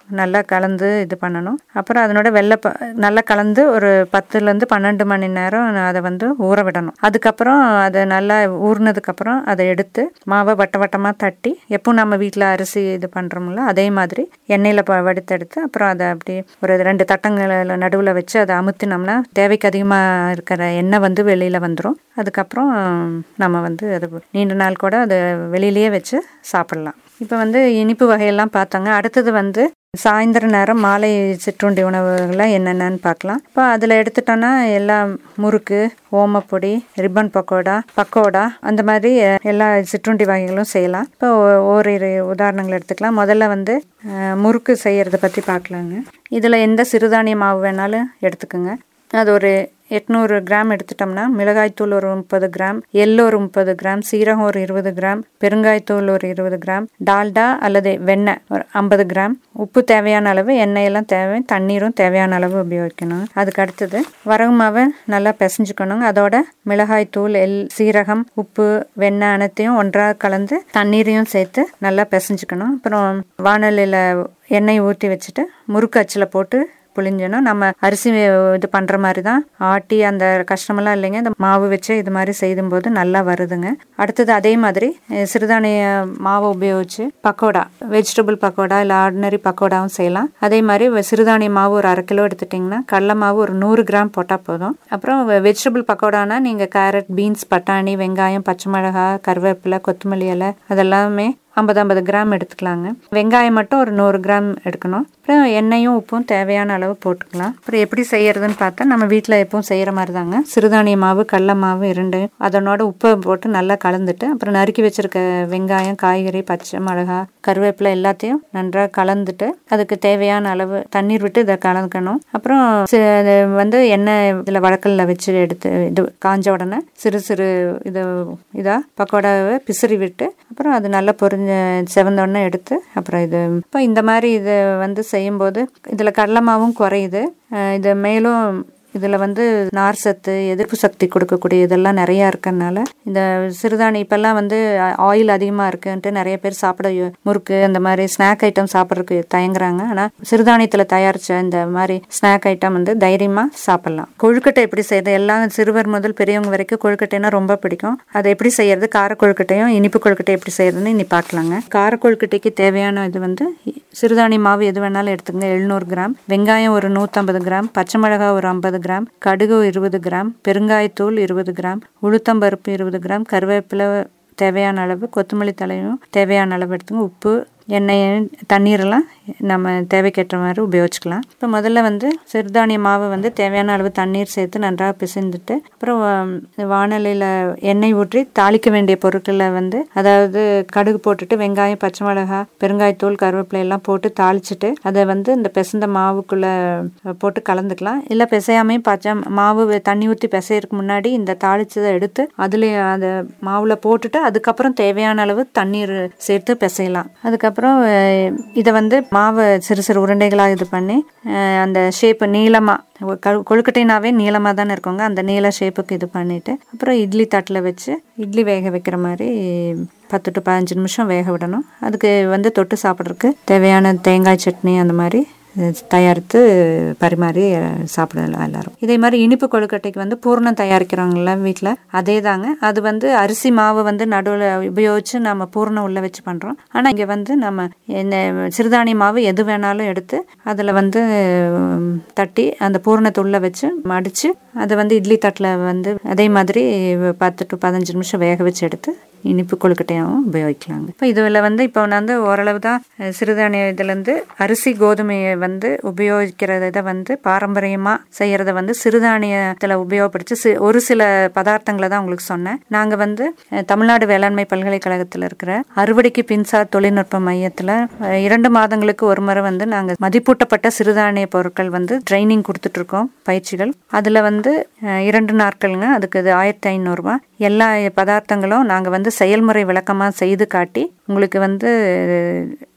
நல்லா கலந்து இது பண்ணணும் அப்புறம் அதனோட வெள்ளை ப நல்லா கலந்து ஒரு பத்துலேருந்து பன்னெண்டு மணி நேரம் அதை வந்து ஊற விடணும் அதுக்கப்புறம் அதை நல்லா ஊறினதுக்கப்புறம் அதை எடுத்து மாவை வட்ட வட்டமாக தட்டி எப்போ நம்ம வீட்டில் அரிசி இது பண்ணுறோம்ல அதே மாதிரி எண்ணெயில் ப வடுத்தெடுத்து அப்புறம் அதை அப்படியே ஒரு ரெண்டு தட்டங்களில் நடுவில் வச்சு அதை அமுத்தினோம்னா தேவைக்கு அதிகமாக இருக்கிற எண்ணெய் வந்து வெளியில் வந்துடும் அதுக்கப்புறம் நம்ம வந்து அது நீண்ட நாள் கூட அதை வெளியிலேயே வச்சு சாப்பிடலாம் இப்போ வந்து இனிப்பு வகையெல்லாம் பார்த்தாங்க அடுத்தது வந்து சாயந்தர நேரம் மாலை சிற்றுண்டி உணவுகள்லாம் என்னென்னு பார்க்கலாம் இப்போ அதில் எடுத்துட்டோன்னா எல்லாம் முறுக்கு ஓமப்பொடி ரிப்பன் பக்கோடா பக்கோடா அந்த மாதிரி அஹ், எல்லா சிற்றுண்டி வகைகளும் செய்யலாம் இப்போ ஓ- ஓரிரு உதாரணங்கள் எடுத்துக்கலாம் முதல்ல வந்து அஹ், முறுக்கு செய்யறத பற்றி பார்க்கலாங்க இதில் எந்த சிறுதானிய மாவு வேணாலும் எடுத்துக்கோங்க அது ஒரு எட்நூறு கிராம் எடுத்துட்டோம்னா மிளகாய்த்தூள் ஒரு முப்பது கிராம் எள்ளு ஒரு முப்பது கிராம் சீரகம் ஒரு இருபது கிராம் பெருங்காயத்தூள் ஒரு இருபது கிராம் டால்டா அல்லது வெண்ணெய் ஒரு ஐம்பது கிராம் உப்பு தேவையான அளவு எண்ணெயெல்லாம் தேவை தண்ணீரும் தேவையான அளவு உபயோகிக்கணும் அதுக்கு அடுத்தது வரகு மாவை நல்லா பிசைஞ்சுக்கணும் அதோட மிளகாய்த்தூள் எல் சீரகம் உப்பு வெண்ணெய் அனைத்தையும் ஒன்றாக கலந்து தண்ணீரையும் சேர்த்து நல்லா பிசைஞ்சுக்கணும் அப்புறம் வானலியில் எண்ணெய் ஊற்றி வச்சுட்டு முறுக்கு அச்சில் போட்டு புளிஞ்சணும் நம்ம அரிசி இது பண்ணுற மாதிரி தான் ஆட்டி அந்த கஷ்டமெல்லாம் இல்லைங்க இந்த மாவு வச்சு இது மாதிரி செய்யும்போது நல்லா வருதுங்க அடுத்தது அதே மாதிரி அஹ், சிறுதானிய மாவை உபயோகிச்சு பக்கோடா வெஜிடபிள் பக்கோடா இல்லை ஆர்டினரி பக்கோடாவும் செய்யலாம் அதே மாதிரி வ- சிறுதானிய மாவு ஒரு அரை கிலோ எடுத்துட்டிங்கன்னா கடல மாவு ஒரு நூறு கிராம் போட்டால் போதும் அப்புறம் வெஜிடபிள் பக்கோடானா நீங்கள் கேரட் பீன்ஸ் பட்டாணி வெங்காயம் பச்சை மிளகாய் கருவேப்பிலை கொத்தமல்லி இலை அதெல்லாமே ஐம்பது ஐம்பது கிராம் எடுத்துக்கலாங்க வெங்காயம் மட்டும் ஒரு நூறு கிராம் எடுக்கணும் அப்புறம் எண்ணெயும் உப்பும் தேவையான அளவு போட்டுக்கலாம் அப்புறம் எப்படி செய்யறதுன்னு பார்த்தா நம்ம வீட்டில் எப்பவும் செய்கிற மாதிரி தாங்க சிறுதானிய மாவு கடல மாவு இரண்டு அதனோட உப்பை போட்டு நல்லா கலந்துட்டு அப்புறம் நறுக்கி வச்சிருக்க வெங்காயம் காய்கறி பச்சை மிளகா கருவேப்பிலை எல்லாத்தையும் நன்றாக கலந்துட்டு அதுக்கு தேவையான அளவு தண்ணீர் விட்டு இதை கலக்கணும் அப்புறம் சி- அது வந்து எண்ணெய் இதில் வழக்கல்ல வச்சு எடுத்து இது காஞ்ச உடனே சிறு சிறு இது இதாக பக்கோடாவை பிசிறி விட்டு அப்புறம் அது நல்லா பொரிஞ்ச செவந்த உடனே எடுத்து அப்புறம் இது இப்போ இந்த மாதிரி இது வந்து செய்யும்போது இதில் கடலை மாவும் குறையுது அஹ் இது மேலும் இதில் வந்து நார் சத்து எதிர்ப்பு சக்தி கொடுக்கக்கூடிய இதெல்லாம் நிறையா இருக்கறனால இந்த சிறுதானியம் இப்போல்லாம் வந்து ஆயில் அதிகமாக இருக்குன்ட்டு நிறைய பேர் சாப்பிட யோ- முறுக்கு அந்த மாதிரி ஸ்நாக் ஐட்டம் சாப்பிட்றதுக்கு தயங்குறாங்க ஆனால் சிறுதானியத்தில் தயாரித்த இந்த மாதிரி ஸ்நாக் ஐட்டம் வந்து தைரியமாக சாப்பிட்லாம் கொழுக்கட்டை எப்படி செய்யறது எல்லாம் சிறுவர் முதல் பெரியவங்க வரைக்கும் கொழுக்கட்டைனா ரொம்ப பிடிக்கும் அதை எப்படி செய்யறது கார கொழுக்கட்டையும் இனிப்பு கொழுக்கட்டை எப்படி செய்யறதுன்னு இனி பார்க்கலாங்க கார கொழுக்கட்டைக்கு தேவையான இது வந்து சிறுதானிய மாவு எது வேணாலும் எடுத்துக்கங்க எழுநூறு கிராம் வெங்காயம் ஒரு நூற்றம்பது கிராம் பச்சை மிளகாய் ஒரு ஐம்பது கிராம் கடுகு இருபது கிராம் பெருங்காயத்தூள் இருபது கிராம் உளுத்தம்பருப்பு இருபது கிராம் கருவேப்பிலை தேவையான அளவு கொத்தமல்லி தலையும் தேவையான அளவு எடுத்துங்க உப்பு எண்ணெய் தண்ணீரெல்லாம் நம்ம தேவைக்கேற்ற மாதிரி உபயோகிச்சுக்கலாம் இப்போ முதல்ல வந்து சிறுதானிய மாவு வந்து தேவையான அளவு தண்ணீர் சேர்த்து நன்றாக பிசைந்துட்டு அப்புறம் வானலியில் எண்ணெய் ஊற்றி தாளிக்க வேண்டிய பொருட்களை வந்து அதாவது கடுகு போட்டுட்டு வெங்காயம் பச்சை மிளகாய் பெருங்காயத்தூள் கருவேப்பிலை எல்லாம் போட்டு தாளிச்சிட்டு அதை வந்து இந்த பிசைந்த மாவுக்குள்ளே போட்டு கலந்துக்கலாம் இல்லை பிசையாமே பச்சை மாவு வெ- தண்ணி ஊற்றி பிசையறதுக்கு முன்னாடி இந்த தாளிச்சதை எடுத்து அதில் அந்த மாவில் போட்டுட்டு அதுக்கப்புறம் தேவையான அளவு தண்ணீர் சேர்த்து பிசையலாம் அதுக்கப்புறம் அஹ், இதை வந்து மாவை சிறு சிறு உருண்டைகளாக இது பண்ணி அஹ், அந்த ஷேப்பு நீளமாக கொழுக்கட்டைனாவே நீளமாக தானே இருக்குங்க அந்த நீள ஷேப்புக்கு இது பண்ணிட்டு அப்புறம் இட்லி தட்டில் வச்சு இட்லி வேக வைக்கிற மாதிரி பத்து டு பதினஞ்சு நிமிஷம் வேக விடணும் அதுக்கு வந்து தொட்டு சாப்பிட்றதுக்கு தேவையான தேங்காய் சட்னி அந்த மாதிரி அஹ், தயாரித்து பரிமாறி அஹ், சாப்பிடலாம் எல்லாரும் இதே மாதிரி இனிப்பு கொழுக்கட்டைக்கு வந்து பூர்ணம் தயாரிக்கிறவங்கள வீட்டில் அதே தாங்க அது வந்து அரிசி மாவு வந்து நடுவில் உபயோகித்து நம்ம பூர்ணம் உள்ள வச்சு பண்ணுறோம் ஆனால் இங்கே வந்து நம்ம என்ன சிறுதானிய மாவு எது வேணாலும் எடுத்து அதில் வந்து உம், தட்டி அந்த பூரணத்தை உள்ள வச்சு மடித்து அதை வந்து இட்லி தட்டில் வந்து அதே மாதிரி பத்து டு பதினஞ்சு நிமிஷம் வேக வச்சு எடுத்து இனிப்பு கொழுக்கட்டையாகவும் உபயோகிக்கலாங்க இப்போ இதில் வந்து இப்போ நான் வந்து ஓரளவு தான் அஹ், சிறுதானிய இதுலேருந்து அரிசி கோதுமையை வந்து உபயோகிக்கிறத வந்து பாரம்பரியமாக செய்கிறத வந்து சிறுதானியத்தில் உபயோகப்படுத்தி சி ஒரு சில பதார்த்தங்களை தான் உங்களுக்கு சொன்னேன் நாங்கள் வந்து அஹ், தமிழ்நாடு வேளாண்மை பல்கலைக்கழகத்தில் இருக்கிற அறுவடைக்கு பின்சார் தொழில்நுட்ப மையத்தில் அஹ், இரண்டு மாதங்களுக்கு ஒரு முறை வந்து நாங்கள் மதிப்பூட்டப்பட்ட சிறுதானிய பொருட்கள் வந்து ட்ரைனிங் கொடுத்துட்ருக்கோம் பயிற்சிகள் அதில் வந்து அஹ், இரண்டு நாட்களுங்க அதுக்கு இது ஆயிரத்தி ஐநூறுரூவா எல்லா பதார்த்தங்களும் நாங்கள் வந்து செயல்முறை விளக்கமாக செய்து காட்டி உங்களுக்கு வந்து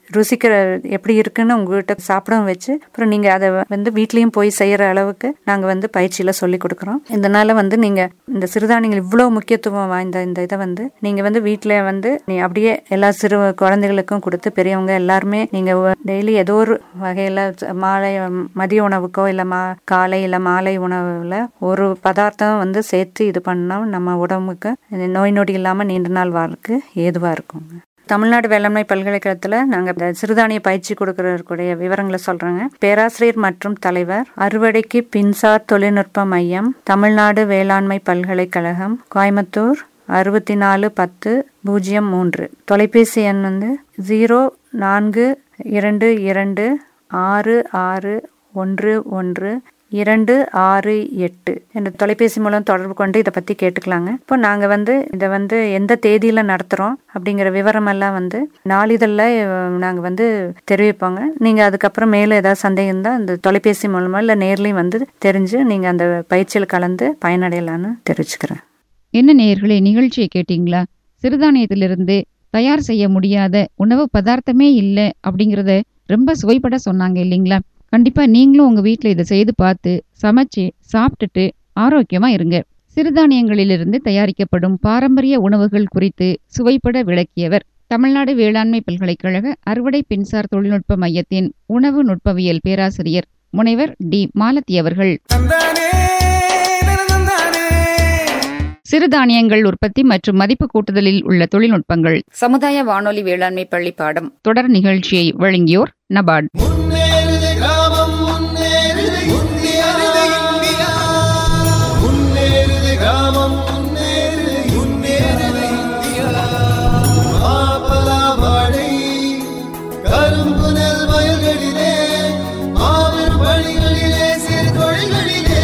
ருசிக்கிற எப்படி இருக்குன்னு உங்ககிட்ட சாப்பிடவும் வச்சு அப்புறம் நீங்கள் அதை வந்து வீட்லேயும் போய் செய்கிற அளவுக்கு நாங்கள் வந்து பயிற்சியில் சொல்லி கொடுக்குறோம் இதனால வந்து நீங்கள் இந்த சிறுதானியங்கள் இவ்வளோ முக்கியத்துவம் வாய்ந்த இந்த இதை வந்து நீங்கள் வந்து வீட்டில் வந்து நீ அப்படியே எல்லா சிறு குழந்தைகளுக்கும் கொடுத்து பெரியவங்க எல்லாருமே நீங்கள் டெய்லி ஏதோ ஒரு வகையில் மாலை மதிய உணவுக்கோ இல்லை மா காலை இல்லை மாலை உணவில் ஒரு பதார்த்தம் வந்து சேர்த்து இது பண்ணால் நம்ம உடம்புக்கு நோய் நொடி இல்லாமல் நீண்ட நாள் வாழ்க்கை ஏதுவாக இருக்குங்க தமிழ்நாடு வேளாண்மை பல்கலைக்கழகத்தில் நாங்கள் சிறுதானிய பயிற்சி கொடுக்கறதுக்குடைய விவரங்களை சொல்கிறோங்க பேராசிரியர் மற்றும் தலைவர் அறுவடைக்கு பின்சார் தொழில்நுட்ப மையம் தமிழ்நாடு வேளாண்மை பல்கலைக்கழகம் கோயம்புத்தூர் அறுபத்தி நாலு பத்து பூஜ்ஜியம் மூன்று தொலைபேசி எண் வந்து ஜீரோ நான்கு இரண்டு இரண்டு ஆறு ஆறு ஒன்று ஒன்று இரண்டு ஆறு எட்டு என்ற தொலைபேசி மூலம் தொடர்பு கொண்டு இதை பற்றி கேட்டுக்கலாங்க இப்போ நாங்கள் வந்து இதை வந்து எந்த தேதியில் நடத்துகிறோம் அப்படிங்கிற விவரமெல்லாம் வந்து நாளிதழில் நாங்கள் வந்து தெரிவிப்போங்க நீங்கள் அதுக்கப்புறம் மேலே ஏதாவது சந்தேகம் இருந்தால் இந்த தொலைபேசி மூலமாக இல்லை நேர்லேயும் வந்து தெரிஞ்சு நீங்கள் அந்த பயிற்சியில் கலந்து பயனடையலான்னு தெரிவிச்சுக்கிறேன் என்ன நேயர்களே நிகழ்ச்சியை கேட்டீங்களா சிறுதானியத்திலிருந்து தயார் செய்ய முடியாத உணவு பதார்த்தமே இல்லை அப்படிங்கிறத ரொம்ப சுவைப்பட சொன்னாங்க இல்லைங்களா கண்டிப்பா நீங்களும் உங்க வீட்டில் இதை செய்து பார்த்து சமைச்சு சாப்பிட்டுட்டு ஆரோக்கியமா இருங்க சிறுதானியங்களிலிருந்து தயாரிக்கப்படும் பாரம்பரிய உணவுகள் குறித்து சுவைப்பட விளக்கியவர் தமிழ்நாடு வேளாண்மை பல்கலைக்கழக அறுவடை பின்சார் தொழில்நுட்ப மையத்தின் உணவு நுட்பவியல் பேராசிரியர் முனைவர் டி மாலதி அவர்கள் சிறுதானியங்கள் உற்பத்தி மற்றும் மதிப்பு கூட்டுதலில் உள்ள தொழில்நுட்பங்கள் சமுதாய வானொலி வேளாண்மை பள்ளி பாடம் தொடர் நிகழ்ச்சியை வழங்கியோர் நபார்ட் முன்னேறுது கிராமம் முன்னேறுது முன்னேறுது இந்தியா முன்னேறுது கிராமம் முன்னேறுது முன்னேறுது இந்தியா மாப்பலா வாழை கரும்பு நெல் வயல்களிலே மாபெரும் பணிகளிலே சிறு தொழில்களிலே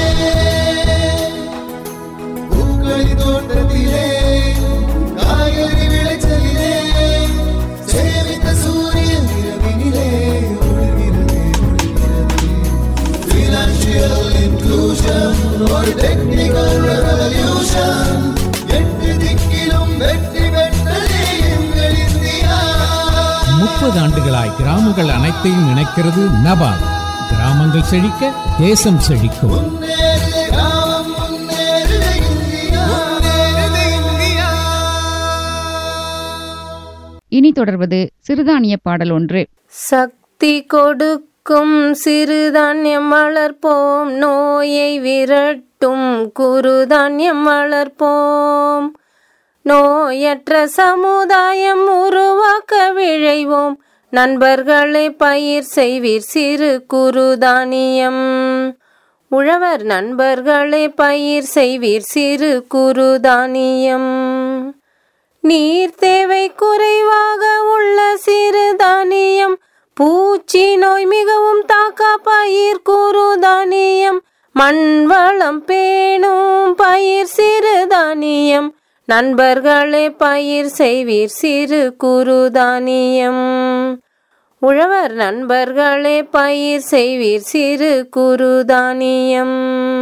பூக்களி தோட்டத்திலே காய்கறி விளைச்சலிலே சேமித்த சூரியன் இரவினிலே ஒளிர்கிறது ஒளிர்கிறது Financial inclusion ஒரு technical revolution எட்டு திக்கிலும் வெற்றி பெற்றதே எங்கள் இந்தியா முப்பது ஆண்டுகளாய் கிராமங்கள் அனைத்தையும் இணைக்கிறது நபார்ட் கிராமங்கள் செழிக்க தேசம் செழிக்கும் முன்னேறுது கிராமம் முன்னேறுது இந்தியா முன்னேறுது இந்தியா இனி தொடர்வது சிறுதானிய பாடல் ஒன்று சக்தி கொடுக்கும் சிறுதானியம் வளர்ப்போம் நோயை விரட்டும் குறுதானியம் வளர்ப்போம் நோயற்ற சமுதாயம் உருவாக்க விழைவோம் நண்பர்களே பயிர் செய்வீர் சிறு குறுதானியம் உழவர் நண்பர்களே பயிர் செய்வீர் சிறு குறுதானியம் நீர் தேவை குறைவாக உள்ள சிறுதானியம் பூச்சி நோய் மிகவும் தாக்க பயிர் குறுதானியம் மண் வளம் பேணும் பயிர் சிறுதானியம் நண்பர்களே பயிர் செய்வீர் சிறு குறுதானியம் உழவர் நண்பர்களே பயிர் செய்வீர் சிறு குறுதானியம்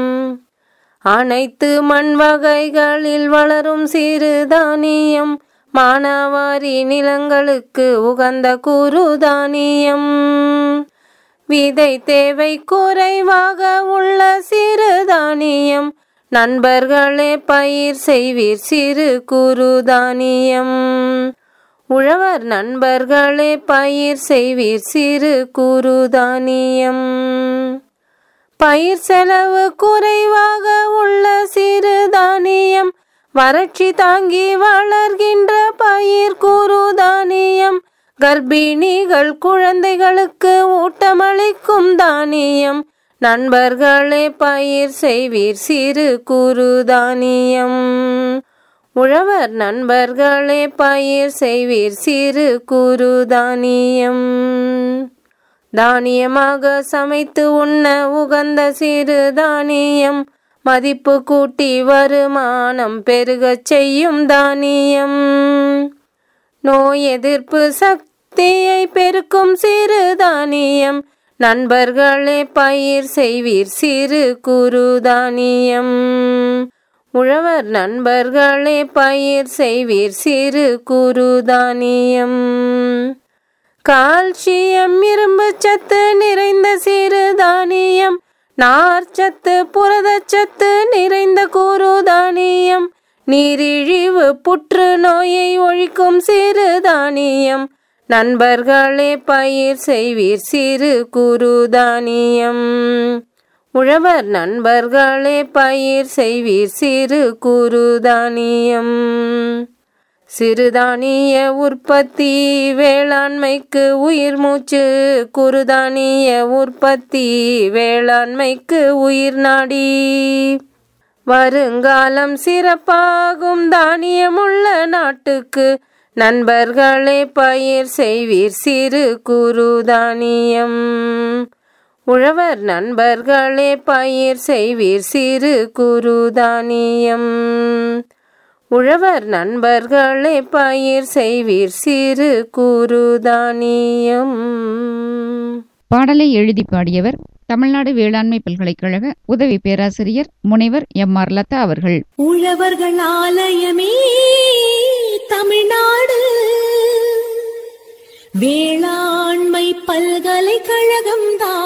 அனைத்து மண் வகைகளில் வளரும் சிறுதானியம் மானாவாரி நிலங்களுக்கு உகந்த குறுதானியம் விதை தேவை குறைவாக உள்ள சிறுதானியம் நண்பர்களே பயிர் செய்வீர் சிறு குறுதானியம் உழவர் நண்பர்களே பயிர் செய்வீர் சிறு குறுதானியம் பயிர் செலவு குறைவாக உள்ள சிறுதானியம் வறட்சி தாங்கி வளர்கின்ற பயிர் குறுதானியம் கர்ப்பிணிகள் குழந்தைகளுக்கு ஊட்டமளிக்கும் தானியம் நண்பர்களே பயிர் செய்வீர் சிறு குறுதானியம் உழவர் நண்பர்களே பயிர் செய்வீர் சிறு குறுதானியம் தானியமாக சமைத்து உண்ண உகந்த சிறு தானியம் மதிப்பு கூட்டி வருமானம் பெருகச் செய்யும் தானியம் நோய் எதிர்ப்பு சக்தியை பெருக்கும் சிறு தானியம் நண்பர்களே பயிர் செய்வீர் சிறு குறுதானியம் உழவர் நண்பர்களே பயிர் செய்வீர் சிறு குறுதானியம் கால்சியம் இரும்பு சத்து நிறைந்த சிறுதானியம் நார்ச்சத்து புரதச்சத்து நிறைந்த குறுதானியம் நீரிழிவு புற்றுநோயை ஒழிக்கும் சிறுதானியம் நண்பர்களே பயிர் செய்வீர் சிறு குறுதானியம் உழவர் நண்பர்களே பயிர் செய்வீர் சிறு குறுதானியம் சிறுதானிய உற்பத்தி வேளாண்மைக்கு உயிர் மூச்சு குறுதானிய உற்பத்தி வேளாண்மைக்கு உயிர் நாடி வருங்காலம் சிறப்பாகும் தானியமுள்ள நாட்டுக்கு நண்பர்களே பயிர் செய்வீர் சிறு குறுதானியம் உழவர் நண்பர்களே பயிர் செய்வீர் சிறு குறுதானியம் உழவர் நண்பர்களே பயிர் செய்வீர் சிறு குறுதானியம் பாடலை எழுதி பாடியவர் தமிழ்நாடு வேளாண்மை பல்கலைக்கழக உதவி பேராசிரியர் முனைவர் எம் ஆர் லதா அவர்கள் உழவர்கள் ஆலயமே தமிழ்நாடு வேளாண்மை பல்கலைக்கழகம் தான்